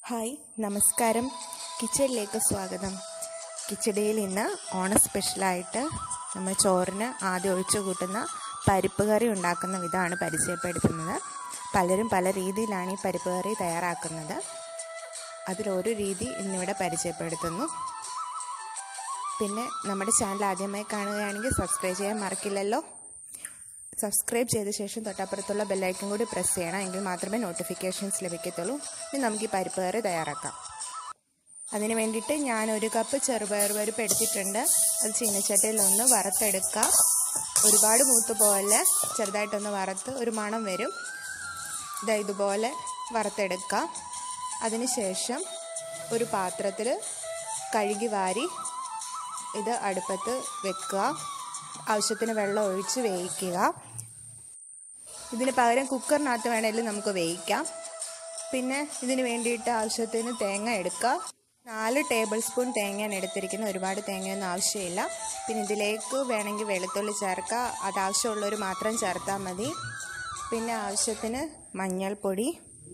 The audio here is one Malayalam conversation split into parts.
ഹായ് നമസ്കാരം കിച്ചണിലേക്ക് സ്വാഗതം കിച്ചടിയിൽ ഇന്ന് ഓണ സ്പെഷ്യലായിട്ട് നമ്മൾ ചോറിന് ആദ്യം ഒഴിച്ചു കൂട്ടുന്ന പരിപ്പ് കറി ഉണ്ടാക്കുന്ന വിധമാണ് പരിചയപ്പെടുത്തുന്നത് പലരും പല രീതിയിലാണ് ഈ പരിപ്പ് കറി തയ്യാറാക്കുന്നത് അതിലൊരു രീതി ഇന്നിവിടെ പരിചയപ്പെടുത്തുന്നു പിന്നെ നമ്മുടെ ചാനൽ ആദ്യമായി കാണുകയാണെങ്കിൽ സബ്സ്ക്രൈബ് ചെയ്യാൻ മറക്കില്ലല്ലോ സബ്സ്ക്രൈബ് ചെയ്ത ശേഷം തൊട്ടപ്പുറത്തുള്ള ബെല്ലൈക്കൺ കൂടി പ്രസ് ചെയ്യണം എങ്കിൽ മാത്രമേ നോട്ടിഫിക്കേഷൻസ് ലഭിക്കത്തുള്ളൂ ഇനി നമുക്ക് ഈ പരിപ്പ് കറി തയ്യാറാക്കാം അതിന് വേണ്ടിയിട്ട് ഞാൻ ഒരു കപ്പ് ചെറുപയർ പരിപ്പ് എടുത്തിട്ടുണ്ട് അത് ചീനച്ചട്ടിയിലൊന്ന് വറുത്തെടുക്കുക ഒരുപാട് മൂത്ത് പോലെ ചെറുതായിട്ടൊന്ന് വറുത്ത് ഒരു മണം വരും ഇതാ ഇതുപോലെ വറുത്തെടുക്കുക അതിന് ശേഷം ഒരു പാത്രത്തിൽ കഴുകി വാരി ഇത് അടുപ്പത്ത് വെക്കുക ആവശ്യത്തിന് വെള്ളം ഒഴിച്ച് വേവിക്കുക ഇതിന് പകരം കുക്കറിനകത്ത് വേണമെങ്കിലും നമുക്ക് വേവിക്കാം പിന്നെ ഇതിന് വേണ്ടിയിട്ട് ആവശ്യത്തിന് തേങ്ങ എടുക്കുക നാല് ടേബിൾ സ്പൂൺ തേങ്ങയാണ് എടുത്തിരിക്കുന്നത് ഒരുപാട് തേങ്ങയൊന്നും ആവശ്യമില്ല പിന്നെ ഇതിലേക്ക് വേണമെങ്കിൽ വെളുത്തുള്ളി ചേർക്കുക അത് ആവശ്യമുള്ളവർ മാത്രം ചേർത്താൽ മതി പിന്നെ ആവശ്യത്തിന് മഞ്ഞൾപ്പൊടി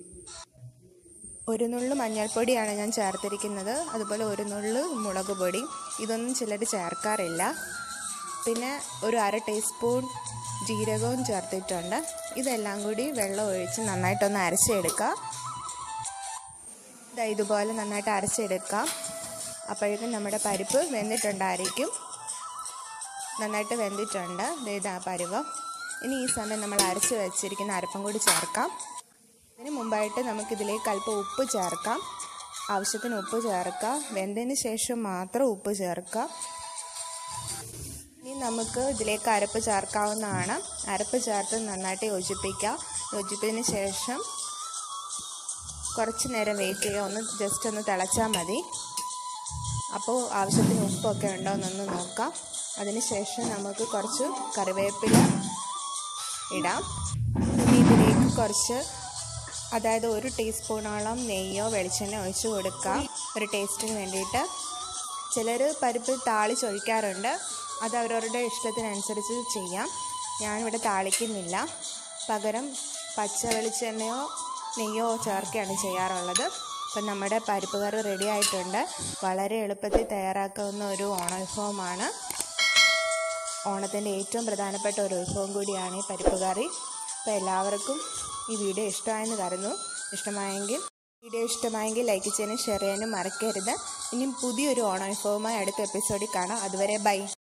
ഒരു നുള്ളു മഞ്ഞൾപ്പൊടിയാണ് ഞാൻ ചേർത്തിരിക്കുന്നത് അതുപോലെ ഒരു നുള്ളു മുളക് പൊടി ഇതൊന്നും ചിലർ ചേർക്കാറില്ല പിന്നെ ഒരു അര ടീസ്പൂൺ ജീരകവും ചേർത്തിട്ടുണ്ട് ഇതെല്ലാം കൂടി വെള്ളം ഒഴിച്ച് നന്നായിട്ടൊന്ന് അരച്ചെടുക്കുക ഇതാ ഇതുപോലെ നന്നായിട്ട് അരച്ചെടുക്കാം അപ്പോഴേക്കും നമ്മുടെ പരിപ്പ് വെന്തിട്ടുണ്ടായിരിക്കും നന്നായിട്ട് വെന്തിട്ടുണ്ട് ഇതാ പരുവം ഇനി ഈ സമയം നമ്മൾ അരച്ച് വെച്ചിരിക്കുന്ന അരപ്പം കൂടി ചേർക്കാം ഇതിന് മുമ്പായിട്ട് നമുക്കിതിലേക്ക് അല്പം ഉപ്പ് ചേർക്കാം ആവശ്യത്തിന് ഉപ്പ് ചേർക്കുക വെന്തതിന് ശേഷം മാത്രം ഉപ്പ് ചേർക്കുക ഇനി നമുക്ക് ഇതിലേക്ക് അരപ്പ് ചേർക്കാവുന്നതാണ് അരപ്പ് ചേർത്ത് നന്നായിട്ട് യോജിപ്പിക്കുക യോജിപ്പിച്ചതിന് ശേഷം കുറച്ച് നേരം വെയിറ്റ് ചെയ്യുക ഒന്ന് ജസ്റ്റ് ഒന്ന് തിളച്ചാൽ മതി അപ്പോൾ ആവശ്യത്തിന് ഉപ്പൊക്കെ ഉണ്ടോ എന്നൊന്ന് നോക്കാം അതിന് ശേഷം നമുക്ക് കുറച്ച് കറിവേപ്പില ഇടാം ഇനി ഇതിലേക്ക് കുറച്ച് അതായത് ഒരു ടീസ്പൂണോളം നെയ്യോ വെളിച്ചെണ്ണ ഒഴിച്ച് കൊടുക്കാം ഒരു ടേസ്റ്റിന് വേണ്ടിയിട്ട് ചിലർ പരിപ്പ് താളിച്ചൊഴിക്കാറുണ്ട് അത് അവരവരുടെ ഇഷ്ടത്തിനനുസരിച്ച് ചെയ്യാം ഞാനിവിടെ താളിക്കുന്നില്ല പകരം പച്ച വെളിച്ചെണ്ണയോ നെയ്യോ ചേർക്കുകയാണ് ചെയ്യാറുള്ളത് അപ്പം നമ്മുടെ പരിപ്പ് കറി റെഡി ആയിട്ടുണ്ട് വളരെ എളുപ്പത്തിൽ തയ്യാറാക്കാവുന്ന ഒരു ഓണവിഭവമാണ് ഓണത്തിൻ്റെ ഏറ്റവും പ്രധാനപ്പെട്ട ഒരു വിഭവം കൂടിയാണ് ഈ പരിപ്പ് കറി അപ്പോൾ എല്ലാവർക്കും ഈ വീഡിയോ ഇഷ്ടമായെന്ന് കരുതുന്നു ഇഷ്ടമായെങ്കിൽ വീഡിയോ ഇഷ്ടമായെങ്കിൽ ലൈക്ക് ചെയ്യാനും ഷെയർ ചെയ്യാനും മറക്കരുത് ഇനിയും പുതിയൊരു ഓണവിഭവമായി അടുത്ത എപ്പിസോഡിൽ കാണാം അതുവരെ ബൈ